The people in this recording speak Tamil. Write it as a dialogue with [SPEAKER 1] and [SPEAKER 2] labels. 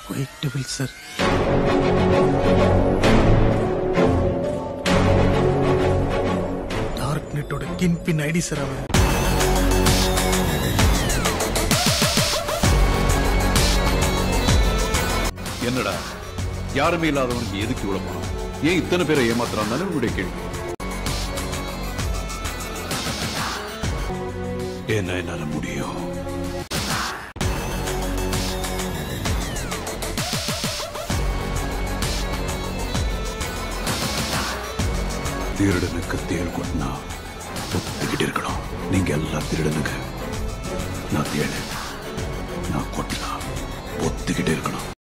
[SPEAKER 1] ஒயிட் டெபிள் சார் டார்க் நெட்டோட கின் பின் ஐடி சார் அவன்
[SPEAKER 2] என்னடா யாருமே இல்லாதவனுக்கு எதுக்கு இவ்வளவு பணம் ஏன் இத்தனை பேரை ஏமாத்துறான் தானே உங்களுடைய கேள்வி என்ன என்னால முடியும் திருடனுக்கு தேள் கொட்டினா ஒத்துக்கிட்டு இருக்கணும் நீங்க எல்லாம் திருடனுங்க நான் தேடு நான் கொட்டினா ஒத்துக்கிட்டு இருக்கணும்